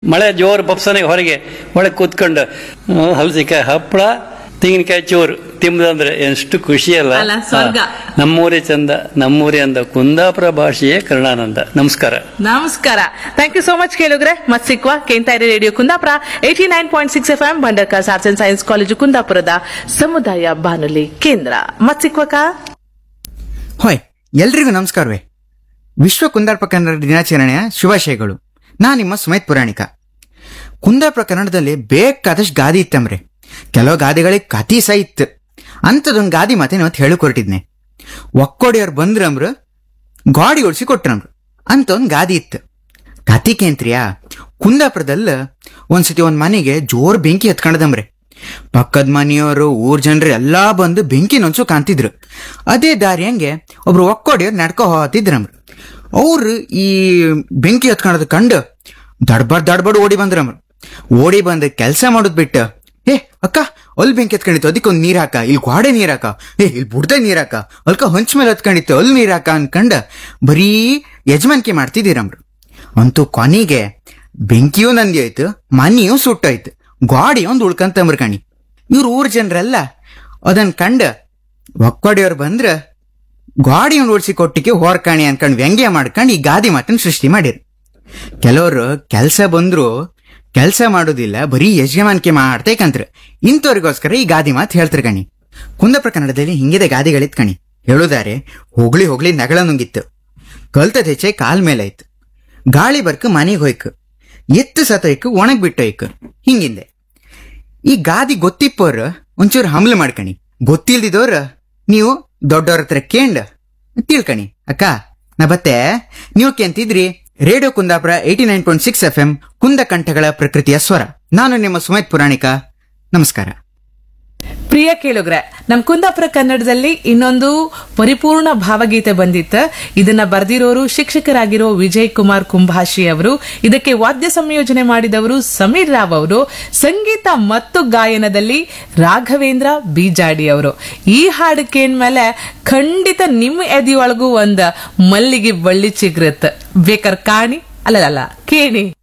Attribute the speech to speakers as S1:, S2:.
S1: ಮಳೆ ಜೋರು ಬಪ್ಸನೆ ಹೊರಗೆ ಒಳಗೆ ಕೂತ್ಕೊಂಡು ಆ, ಹಲಸಿಕಾಯಿ ಹಪ್ಪಳ ತೆಂಗಿನಕಾಯಿ ಚೋರು ತಿಂಬದಂದ್ರೆ ಎಷ್ಟು ಖುಷಿ ಅಲ್ಲ
S2: ಅಲ್ಲ, ಸ್ವರ್ಗ.
S1: ಹಾ. ನಮ್ಮೂರೇ ಚಂದ ನಮ್ಮೂರೇ ಅಂದ ಕುಂದಾಪುರ ಭಾಷೆಯೇ ಕರುಣಾನಂದ ನಮಸ್ಕಾರ
S2: ನಮಸ್ಕಾರ ಥ್ಯಾಂಕ್ ಯು ಸೋ ಮಚ್ ಕೇಳುಗ್ರೆ ಮತ್ ಸಿಕ್ವಾ ಕೇಂತಾಯಿರಿ radio Kundapura eighty nine point six F M Bhandarkars arts and science college ಕುಂದಾಪುರದ ಸಮುದಾಯ ಬಾನುಲಿ ಕೇಂದ್ರ ಮತ್ ಸಿಕ್ವಕ
S3: ಹೊಯ್ ಎಲ್ರಿಗೂ ನಮಸ್ಕಾರವೇ ವಿಶ್ವ ಕುಂದಾರ್ಪ ಕನ್ನಡ ದಿನಾಚರಣೆಯ ಶುಭಾಶಯಗಳು ನಾ ನಿಮ್ಮ ಸುಮೇತ್ ಪುರಾಣಿಕ ಕುಂದಾರ್ಪ ಕನ್ನಡದಲ್ಲಿ ಬೇಕಾದಷ್ಟು ಗಾದಿ ಇತ್ತಂಬ್ರೆ ಕೆಲವು ಗಾದಿಗಳಿಗೆ ಕತಿ ಸಹ ಇತ್ತು ಅಂಥದೊಂದು ಗಾದಿ ಮಾತೆ ಇವತ್ತು ಹೇಳಕ್ ಹೊರಟಿದ್ನೆ ಒಕ್ಕೋಡಿಯವ್ರು ಬಂದ್ರಂಬ್ರು ಗಾಡಿ ಓಡಿಸಿ ಕೊಟ್ರಂಬ್ರು ಅಂತ ಒಂದು ಗಾದಿ ಇತ್ತು ಕತಿಕೇಂತ್ರಿಯಾ ಕುಂದಾಪುರದಲ್ಲ ಒಂದ್ಸತಿ ಒಂದ್ ಮನೆಗೆ ಜೋರ್ ಬೆಂಕಿ ಹತ್ಕೊಂಡದಂಬ್ರೆ ಪಕ್ಕದ ಮನೆಯವರು ಊರ್ ಜನರು ಎಲ್ಲಾ ಬಂದು ಬೆಂಕಿ ನೊಂಚು ಕಾಣ್ತಿದ್ರು ಅದೇ ದಾರಿ ಹಂಗೆ ಒಬ್ರು ಒಕ್ಕೋಡಿಯವ್ರು ನಡ್ಕೊ ಹೋಗ್ತಿದ್ರಮ್ರು ಅವ್ರು ಈ ಬೆಂಕಿ ಹತ್ಕೊಳ್ಳೋದು ಕಂಡು ದಡ್ಬಡ್ ದಡ್ಬಡ್ ಓಡಿ ಬಂದ್ರಮ್ರು ಓಡಿ ಬಂದು ಕೆಲಸ ಮಾಡೋದ್ ಬಿಟ್ಟು ಏ ಅಕ್ಕ ಅಲ್ಲಿ ಬೆಂಕಿ ಹತ್ಕೊಂಡಿತ್ತು ಅದಕ್ಕೊಂದು ನೀರ್ ಹಾಕ ಇಲ್ಲಿ ಗೋಡೆ ನೀರ್ ಹಾಕ ಏ ಇಲ್ಲಿ ಬುಡ್ದ ನೀರ್ ಹಾಕ ಅಲ್ಕ ಹೊಂಚ ಮೇಲೆ ಹತ್ಕೊಂಡಿತ್ತು ಅಲ್ಲಿ ನೀರ್ ಹಾಕ ಅನ್ಕಂಡ ಬರೀ ಯಜಮಾನಿಕೆ ಮಾಡ್ತಿದ್ದೀರಮ್ರು ಅಂತೂ ಕೊನೆಗೆ ಬೆಂಕಿಯೂ ನಂದಿ ಆಯ್ತು ಮನೆಯೂ ಸುಟ್ಟಾಯ್ತು ಗಾಡಿ ಒಂದು ಉಳ್ಕಂತಂಬ್ರ ಕಣಿ ಇವ್ರ ಊರ್ ಜನರೆಲ್ಲ ಅದನ್ ಕಂಡ ಒಕ್ಕೊಡಿಯವ್ರು ಬಂದ್ರ ಗಾಡಿ ಓಡಿಸಿ ಕೊಟ್ಟಿಗೆ ಹೊರ್ಕಾಣಿ ಅನ್ಕೊಂಡ್ ವ್ಯಂಗ್ಯ ಮಾಡ್ಕೊಂಡು ಈ ಗಾದಿ ಮಾತನ್ನ ಸೃಷ್ಟಿ ಮಾಡಿರ್ ಕೆಲವರು ಕೆಲ್ಸ ಬಂದ್ರು ಕೆಲ್ಸ ಮಾಡೋದಿಲ್ಲ ಬರೀ ಯಜಮಾನಿಕೆ ಮಾಡ್ತೇಕಂತ್ರ ಇಂಥವ್ರಿಗೋಸ್ಕರ ಈ ಗಾದಿ ಮಾತು ಹೇಳ್ತಾರೆ ಕಣಿ ಕುಂದಪ್ರ ಕನ್ನಡದಲ್ಲಿ ಹಿಂಗಿದೆ ಗಾದಿಗಳಿತ್ ಕಣಿ ಹೇಳುದಾರೆ ಹೋಗ್ಲಿ ಹೋಗ್ಲಿ ನಗಳ ನುಂಗಿತ್ತು ಕಲ್ತದ ಹೆಚ್ಚೆ ಕಾಲ್ ಮೇಲಾಯ್ತು ಗಾಳಿ ಬರ್ಕ ಮನೆಗೆ ಹೋಯ್ಕು ಎತ್ತು ಸತೈಕು ಒಣಗ್ ಬಿಟ್ಟೋಯ್ಕು ಹಿಂಗಿಂದೆ ಈ ಗಾದಿ ಗೊತ್ತಿಪ್ಪೋರ್ ಒಂಚೂರು ಹಮ್ಲು ಮಾಡ್ಕಣಿ ಗೊತ್ತಿಲ್ದಿದವ್ರ ನೀವು ದೊಡ್ಡವ್ರ ಹತ್ರ ಕೇಂಡ್ ತಿಳ್ಕಣಿ ಅಕ್ಕ ನಾ ಬತ್ತೆ ನೀವು ಕೇಂತಿದ್ರಿ radio Kundapura eighty nine point six F M ಕುಂದ ಕಂಠಗಳ ಪ್ರಕೃತಿಯ ಸ್ವರ ನಾನು ನಿಮ್ಮ ಸುಮೇತ್ ಪುರಾಣಿಕ ನಮಸ್ಕಾರ
S2: ಪ್ರಿಯ ಕೇಳುಗ್ರೆ ನಮ್ ಕುಂದಾಪುರ ಕನ್ನಡದಲ್ಲಿ ಇನ್ನೊಂದು ಪರಿಪೂರ್ಣ ಭಾವಗೀತೆ ಬಂದಿತ್ತು ಇದನ್ನ ಬರ್ದಿರೋರು ಶಿಕ್ಷಕರಾಗಿರೋ ವಿಜಯ್ ಕುಮಾರ್ ಕುಂಭಾಷಿ ಅವರು ಇದಕ್ಕೆ ವಾದ್ಯ ಸಂಯೋಜನೆ ಮಾಡಿದವರು ಸಮೀರ್ ರಾವ್ ಅವರು ಸಂಗೀತ ಮತ್ತು ಗಾಯನದಲ್ಲಿ ರಾಘವೇಂದ್ರ ಬೀಜಾಡಿ ಅವರು ಈ ಹಾಡು ಕೇಳ್ಮೇಲೆ ಖಂಡಿತ ನಿಮ್ಮ ಎದೆಯೊಳಗೂ ಒಂದ್ ಮಲ್ಲಿಗೆ ಬಳ್ಳಿ ಚಿಗ್ರತ್ ಬೇಕಾರ ಕಾಣಿ ಅಲ್ಲಲ್ಲ ಕೇಣಿ